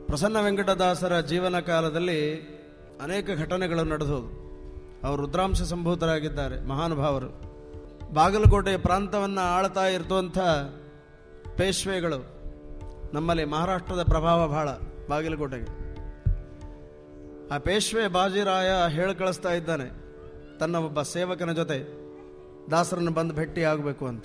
ಪ್ರಸನ್ನ ವೆಂಕಟದಾಸರ ಜೀವನ ಕಾಲದಲ್ಲಿ ಅನೇಕ ಘಟನೆಗಳು ನಡೆದವು ಅವರು ರುದ್ರಾಂಶ ಸಂಭೂತರಾಗಿದ್ದಾರೆ ಮಹಾನುಭಾವರು ಬಾಗಲಕೋಟೆ ಪ್ರಾಂತವನ್ನು ಆಳ್ತಾ ಇರ್ತುವಂಥ ಪೇಶ್ವೆಗಳು ನಮ್ಮಲ್ಲಿ ಮಹಾರಾಷ್ಟ್ರದ ಪ್ರಭಾವ ಬಹಳ ಬಾಗಲಕೋಟೆಗೆ ಆ ಪೇಶ್ವೆ ಬಾಜಿರಾಯ ಹೇಳಿ ಕಳಿಸ್ತಾ ಇದ್ದಾನೆ ತನ್ನ ಒಬ್ಬ ಸೇವಕನ ಜೊತೆ ದಾಸರನ್ನು ಬಂದು ಭೇಟಿ ಆಗಬೇಕು ಅಂತ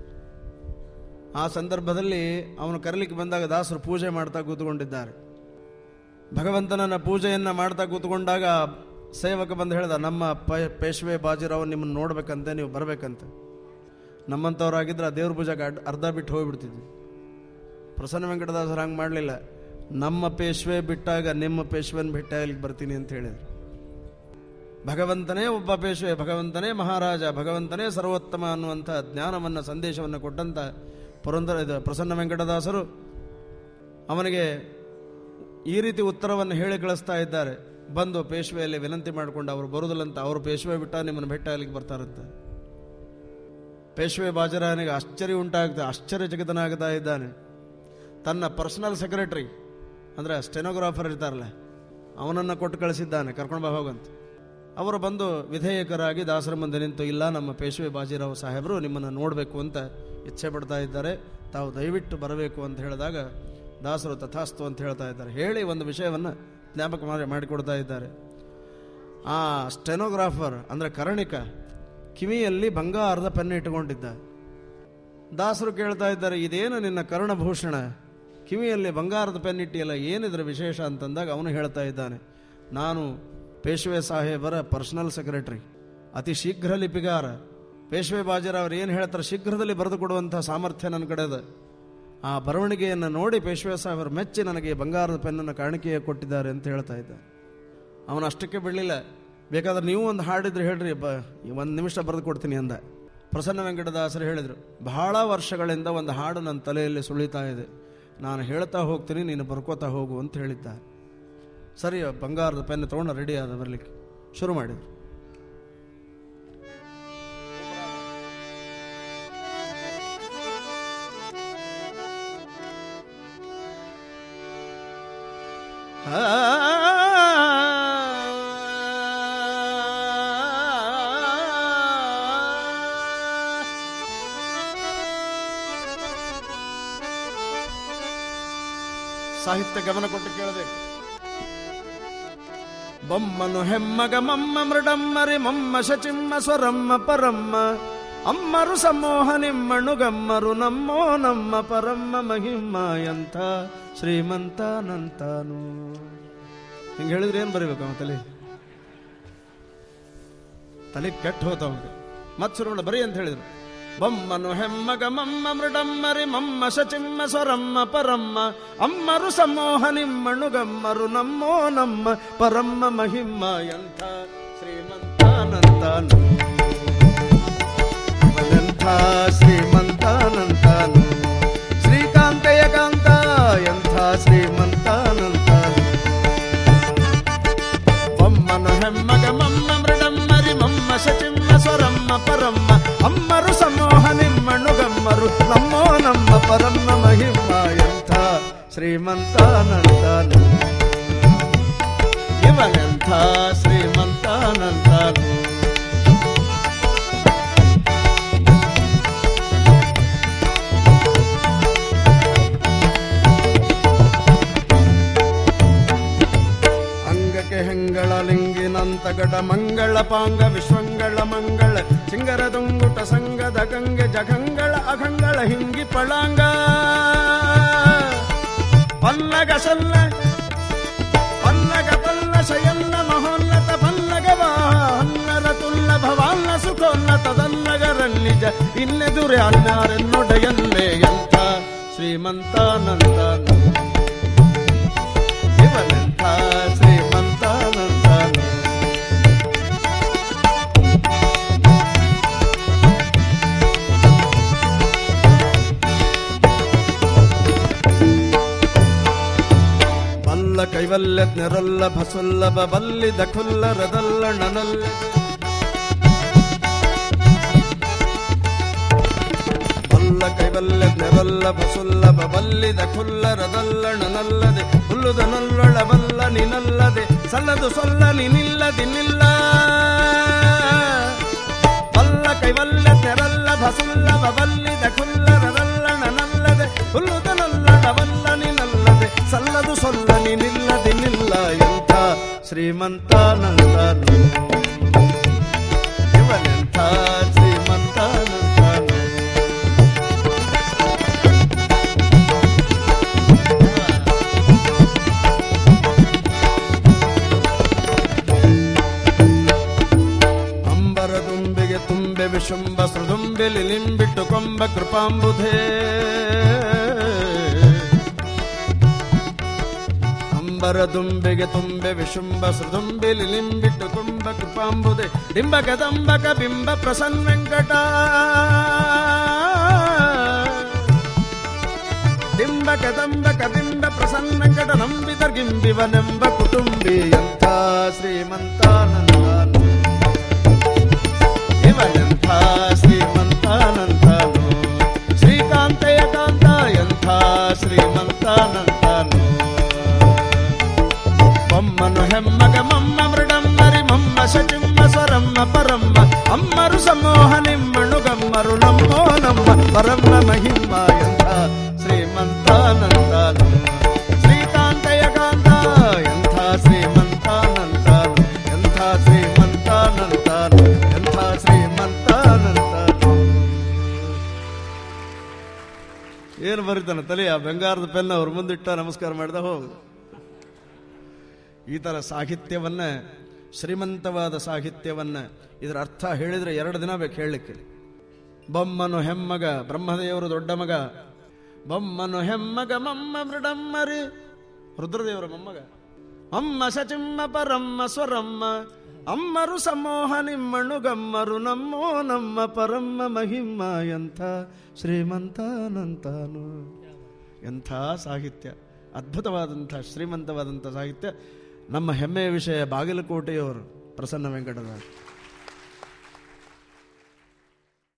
ಆ ಸಂದರ್ಭದಲ್ಲಿ ಅವನು ಕರೀಲಿಕ್ಕೆ ಬಂದಾಗ ದಾಸರು ಪೂಜೆ ಮಾಡ್ತಾ ಕೂತ್ಕೊಂಡಿದ್ದಾರೆ ಭಗವಂತನನ್ನ ಪೂಜೆಯನ್ನ ಮಾಡ್ತಾ ಕೂತ್ಕೊಂಡಾಗ ಸೇವಕ ಬಂದು ಹೇಳ್ದ ನಮ್ಮ ಪ ಪೇಶ್ವೆ ಬಾಜಿರಾವ್ ನಿಮ್ಮನ್ನು ನೋಡ್ಬೇಕಂತೆ ನೀವು ಬರಬೇಕಂತೆ ನಮ್ಮಂಥವ್ರಾಗಿದ್ರೆ ಆ ದೇವ್ರ ಪೂಜೆಗೆ ಅಡ್- ಅರ್ಧ ಬಿಟ್ಟು ಹೋಗ್ಬಿಡ್ತಿದ್ವಿ ಪ್ರಸನ್ನ ವೆಂಕಟದಾಸರು ಹಂಗೆ ಮಾಡಲಿಲ್ಲ ನಮ್ಮ ಪೇಶ್ವೆ ಬಿಟ್ಟಾಗ ನಿಮ್ಮ ಪೇಶ್ವೆನ ಭೇಟಿ ಆಗ್ಲಿಕ್ಕೆ ಬರ್ತೀನಿ ಅಂತ ಹೇಳಿದ್ರು ಭಗವಂತನೇ ಒಬ್ಬ ಪೇಶ್ವೆ ಭಗವಂತನೇ ಮಹಾರಾಜ ಭಗವಂತನೇ ಸರ್ವೋತ್ತಮ ಅನ್ನುವಂಥ ಜ್ಞಾನವನ್ನು ಸಂದೇಶವನ್ನು ಕೊಟ್ಟಂತ ಪುರಂದರ ಇದು ಪ್ರಸನ್ನ ವೆಂಕಟದಾಸರು ಅವನಿಗೆ ಈ ರೀತಿ ಉತ್ತರವನ್ನು ಹೇಳಿ ಕಳಿಸ್ತಾ ಇದ್ದಾರೆ ಬಂದು ಪೇಶ್ವೆಯಲ್ಲಿ ವಿನಂತಿ ಮಾಡಿಕೊಂಡು ಅವರು ಬರುವುದಿಲ್ಲಂತ ಅವರು ಪೇಶ್ವೆ ಬಿಟ್ಟ ನಿಮ್ಮನ್ನು ಭೇಟಿ ಆಗ್ಲಿಕ್ಕೆ ಬರ್ತಾರಂತೆ ಪೇಶ್ವೆ ಬಾಜರಾಯನಿಗೆ ಆಶ್ಚರ್ಯ ಉಂಟಾಗ್ತಾ ಆಶ್ಚರ್ಯಚಕಿತನಾಗ್ತಾ ಇದ್ದಾನೆ ತನ್ನ ಪರ್ಸನಲ್ ಸೆಕ್ರೆಟರಿ ಅಂದರೆ ಸ್ಟೆನೋಗ್ರಾಫರ್ ಇರ್ತಾರಲ್ಲ ಅವನನ್ನು ಕೊಟ್ಟು ಕಳಿಸಿದ್ದಾನೆ ಕರ್ಕೊಂಡು ಬಾ ಹೋಗಂತ ಅವರು ಬಂದು ವಿಧೇಯಕರಾಗಿ ದಾಸರ ಮುಂದೆ ನಿಂತು ಇಲ್ಲ ನಮ್ಮ ಪೇಶ್ವೆ ಬಾಜಿರಾವ್ ಸಾಹೇಬರು ನಿಮ್ಮನ್ನು ನೋಡಬೇಕು ಅಂತ ಇಚ್ಛೆ ಪಡ್ತಾ ಇದ್ದಾರೆ ತಾವು ದಯವಿಟ್ಟು ಬರಬೇಕು ಅಂತ ಹೇಳಿದಾಗ ದಾಸರು ತಥಾಸ್ತು ಅಂತ ಹೇಳ್ತಾ ಇದ್ದಾರೆ ಹೇಳಿ ಒಂದು ವಿಷಯವನ್ನು ಜ್ಞಾಪಕ ಮಾಡಿ ಮಾಡಿಕೊಡ್ತಾ ಇದ್ದಾರೆ ಆ ಸ್ಟೆನೋಗ್ರಾಫರ್ ಅಂದರೆ ಕರ್ಣಿಕ ಕಿವಿಯಲ್ಲಿ ಬಂಗಾರದ ಪೆನ್ ಇಟ್ಟುಕೊಂಡಿದ್ದ ದಾಸರು ಕೇಳ್ತಾ ಇದ್ದಾರೆ ಇದೇನು ನಿನ್ನ ಕರ್ಣಭೂಷಣ ಕಿವಿಯಲ್ಲಿ ಬಂಗಾರದ ಪೆನ್ ಇಟ್ಟಿಯಲ್ಲ ಏನಿದ್ರ ವಿಶೇಷ ಅಂತಂದಾಗ ಅವನು ಹೇಳ್ತಾ ಇದ್ದಾನೆ ನಾನು ಪೇಶ್ವೆ ಸಾಹೇಬರ ಪರ್ಸನಲ್ ಸೆಕ್ರೆಟರಿ ಅತಿ ಶೀಘ್ರ ಲಿಪಿಗಾರ ಪೇಶ್ವೆ ಬಾಜಿರಾವ್ರು ಏನು ಹೇಳ್ತಾರೆ ಶೀಘ್ರದಲ್ಲಿ ಬರೆದು ಕೊಡುವಂಥ ಸಾಮರ್ಥ್ಯ ನನ್ನ ಕಡೆ ಇದೆ ಆ ಬರವಣಿಗೆಯನ್ನು ನೋಡಿ ಪೇಶ್ವೆ ಸಾಹೇಬರು ಮೆಚ್ಚಿ ನನಗೆ ಬಂಗಾರದ ಪೆನ್ನನ್ನು ಕಾಣಿಕೆಯ ಕೊಟ್ಟಿದ್ದಾರೆ ಅಂತ ಹೇಳ್ತಾ ಇದ್ದ ಅವನು ಅಷ್ಟಕ್ಕೆ ಬಿಡಲಿಲ್ಲ ಬೇಕಾದ್ರೆ ನೀವು ಒಂದು ಹಾಡಿದ್ರೆ ಹೇಳ್ರಿ ಬ ಒಂದು ನಿಮಿಷ ಬರೆದು ಕೊಡ್ತೀನಿ ಅಂದ ಪ್ರಸನ್ನ ವೆಂಕಟದಾಸರು ಹೇಳಿದರು ಬಹಳ ವರ್ಷಗಳಿಂದ ಒಂದು ಹಾಡು ನನ್ನ ತಲೆಯಲ್ಲಿ ಸುಳಿತಾ ಇದೆ ನಾನು ಹೇಳ್ತಾ ಹೋಗ್ತೀನಿ ನೀನು ಬರ್ಕೋತಾ ಹೋಗು ಅಂತ ಹೇಳಿದ್ದ ಸರಿ ಬಂಗಾರದ ಪೆನ್ ತೊಗೊಂಡು ರೆಡಿ ಆದ ಬರಲಿಕ್ಕೆ ಶುರು ಮಾಡಿದ್ರು ಸಾಹಿತ್ಯ ಗಮನ ಕೊಟ್ಟು ಕೇಳಬೇಕು ಬೊಮ್ಮನು ಹೆಮ್ಮಗ ಮಮ್ಮ ಮೃಡಮ್ಮರಿ ಮಮ್ಮ ಶಚಿಮ್ಮ ಸ್ವರಮ್ಮ ಪರಮ್ಮ ಅಮ್ಮರು ಸಮೋಹ ನಿಮ್ಮಣ್ಣು ಗಮ್ಮರು ನಮ್ಮೋ ನಮ್ಮ ಪರಮ್ಮ ಮಹಿಮ್ಮ ಎಂಥ ಶ್ರೀಮಂತನಂತಾನು ಹಿಂಗೆ ಹೇಳಿದ್ರೆ ಏನು ಬರೀಬೇಕು ಅವ ತಲೆ ತಲೆ ಕೆಟ್ಟು ಹೋತವಂಗೆ ಮತ್ ಶುರು ಮಾಡ ಬರೀ ಅಂತ ಹೇಳಿದ್ರು ಬೊಮ್ಮನು ಹೆಮ್ಮಗ ಮಮ್ಮ ಮೃಡಮ್ಮರಿ ಮಮ್ಮ ಶಚಿಮ್ಮ ಸ್ವರಮ್ಮ ಪರಮ್ಮ ಅಮ್ಮರು ಸಮೋಹ ನಿಮ್ಮಣ್ಣು ಗಮ್ಮರು ನಮ್ಮೋ ನಮ್ಮ ಪರಮ್ಮ ಮಹಿಮ್ಮ ಎಂಥ ಶ್ರೀಮಂತಾನಂತಾನು ಇವನೆಂಥ ಶ್ರೀಮಂತಾನಂತಾನು ಶ್ರೀಕಾಂತೆಯ ಕಾಂತ ಎಂಥ ಶ್ರೀಮಂತಾನಂತಾನು ಬೊಮ್ಮನು ಹೆಮ್ಮಗ ಮಮ್ಮ ಮೃಡಮ್ಮರಿ ಮಮ್ಮ ಶಚಿಮ್ಮ ಸ್ವರಮ್ಮ ಪರಮ್ಮ ಅಮ್ಮರು ಸಮೋಹ ನಿಮ್ಮಣ್ಣು ಗಮ್ಮರು ನಮ್ಮೋ ನಮ್ಮ ಪರಮ್ಮ ಮಹಿಮ ಎಂಥ ಶ್ರೀಮಂತಾನಂತಾನು ಇವನೆಂಥ ಶ್ರೀಮಂತಾನಂತಾನು ಅಂಗಕ್ಕೆ ಹೆಂಗಳ ಲಿಂಗಿನಂತ ಗಡ ಮಂಗಳ ಪಾಂಗ ವಿಶ್ವಂಗಳ ಮಂಗಳ ಸಿಂಗರ ದುಂಗುಟ ಸಂಗದ ಗಂಗೆ ಜಗಂಗಳ ಅಗಂಗಳ ಹಿಂಗಿ ಪಳಾಂಗ ಪಲ್ಲಗ ಸಲ್ಲ ಪಲ್ಲಗ ಪಲ್ಲ ಶಯನ್ನ ಮಹೋನ್ನತ ಪಲ್ಲಗ ವಾಹನ್ನರ ತುಲ್ಲ ಭವಾನ್ನ ಸುಖೋನ್ನತ ತದಲ್ಲಗರನ್ನಿಜ ಇನ್ನೆದುರೆ ಅನ್ನಾರೆನ್ನೊಡೆಯಲ್ಲೇ ಎಂಥ ಶ್ರೀಮಂತಾನಂತಾನು ಶಿವನಂತ ಶ್ರೀಮಂತಾನಂತಾನು ಬಲ್ಲ ಕೈವಲ್ಯ ನೆರಲ್ಲ ಭಸುಲ್ಲಭ ಬಲ್ಲಿದ ಖುಲ್ಲರದಲ್ಲ ನನಲ್ಲ ಬಲ್ಲ ಬಲ್ಲ ಕೈವಲ್ಲ ನೆರಲ್ಲ ಬಸುಲ್ಲಭ ಬಲ್ಲಿದ ಕುಲ್ಲರದಲ್ಲಣನಲ್ಲದೆ ಹುಲ್ಲುದ ನಲ್ಲೊಳ ಬಲ್ಲ ನಿನಲ್ಲದೆ ಸಲ್ಲದು ಸೊಲ್ಲ ನಿನಿಲ್ಲದಿ ನಿಲ್ಲ ಬಲ್ಲ ಕೈವಲ್ಲ ತೆರಲ್ಲ ಬಸುಲ್ಲಭ ಬಲ್ಲಿದ ಕುಲ್ಲರದಲ್ಲಣನಲ್ಲದೆ ಹುಲ್ಲುದ ನಲ್ಲಡ ಬಲ್ಲ ನಿನಲ್ಲದೆ ಸಲ್ಲದು ಸೊಲ್ಲ ನಿನಿಲ್ಲದಿ ನಿಲ್ಲ ಎಂಥ ಶ್ರೀಮಂತಾನಂದನು ಇವನೆಂಥ ಶ್ರೀಮಂತಾನಂದನು ಅಂಬರ ದುಂಬಿಗೆ ತುಂಬೆ ವಿಶುಂಬ ಸೃದುಂಬಿಲಿ ನಿಂಬಿಟ್ಟು ಕೊಂಬ ಕೃಪಾಂಬುಧೇ ಅಂಬರ ದುಂಬಿಗೆ ತುಂಬೆ ವಿಶುಂಬ ಸೃದುಂಬಿಲಿ ನಿಂಬಿಟ್ಟು ಕುಂಭ ಕೃಪಾಂಬುದೆ ಡಿಂಬ ಕದಂಬಕ ಬಿಂಬ ಪ್ರಸನ್ನ ವೆಂಕಟ ಡಿಂಬ ಕದಂಬಕ ಬಿಂಬ ಪ್ರಸನ್ನ ವೆಂಕಟ ನಂಬಿದರ್ಗಿಂಬಿವನೆಂಬ ಕುಟುಂಬಿ ಎಂಥ ಶ್ರೀಮಂತಾನಂದನು ಇವನೆಂಥ ಶ್ರೀಮಂತಾನಂದನು ಶ್ರೀಕಾಂತಯ ಕಾಂತ ಎಂಥ ಶ್ರೀಮಂತಾನಂದನು ಬೊಮ್ಮನು ಹೆಮ್ಮಗ ಮಮ್ಮ ಮೃಡಮ್ಮರಿ ಮಮ್ಮ ಶಚಿಮ್ಮ ಸ್ವರಮ್ಮ ಪರಮ್ಮ ಅಮ್ಮರು ಸಮೂಹ ನಿಮ್ಮಣ್ಣು ಗಮ್ಮರು ನಮ್ಮೋ ನಮ್ಮ ಪರಮ್ಮ ಮಹಿಮ್ಮ ಎಂಥ ಶ್ರೀಮಂತಾನಂದನು ಶ್ರೀಕಾಂತಯ ಕಾಂತ ಎಂಥ ಶ್ರೀಮಂತಾನಂದನು ಎಂಥ ಶ್ರೀಮಂತಾನಂದನು ಎಂಥ ಶ್ರೀಮಂತಾನಂದನು ಏನು ಬರೀತಾನೆ ತಲೆಯ ಬಂಗಾರದ ಪೆನ್ ಅವ್ರ ಮುಂದಿಟ್ಟ ನಮಸ್ಕಾರ ಮಾಡಿದ ಹೋಗು ಈ ಥರ ಸಾಹಿತ್ಯವನ್ನ ಶ್ರೀಮಂತವಾದ ಸಾಹಿತ್ಯವನ್ನ ಇದರ ಅರ್ಥ ಹೇಳಿದ್ರೆ ಎರಡು ದಿನ ಬೇಕು ಹೇಳಲಿಕ್ಕೆ ಬೊಮ್ಮನು ಹೆಮ್ಮಗ ಬ್ರಹ್ಮದೇವರು ದೊಡ್ಡ ಮಗ ಬೊಮ್ಮನು ಹೆಮ್ಮಗ ಮಮ್ಮ ಮೃಡಮ್ಮರಿ ರುದ್ರದೇವರ ಮೊಮ್ಮಗ ಅಮ್ಮ ಶಚಿಮ್ಮ ಪರಮ್ಮ ಸ್ವರಮ್ಮ ಅಮ್ಮರು ಸಮೂಹ ನಿಮ್ಮಣ್ಣು ಗಮ್ಮರು ನಮ್ಮೋ ನಮ್ಮ ಪರಮ್ಮ ಮಹಿಮ್ಮ ಎಂಥ ಶ್ರೀಮಂತಾನಂತಾನು ಎಂಥ ಸಾಹಿತ್ಯ ಅದ್ಭುತವಾದಂಥ ಶ್ರೀಮಂತವಾದಂಥ ಸಾಹಿತ್ಯ ನಮ್ಮ ಹೆಮ್ಮೆಯ ವಿಷಯ ಬಾಗಲಕೋಟೆಯವರು ಪ್ರಸನ್ನ ವೆಂಕಟದಾಸ್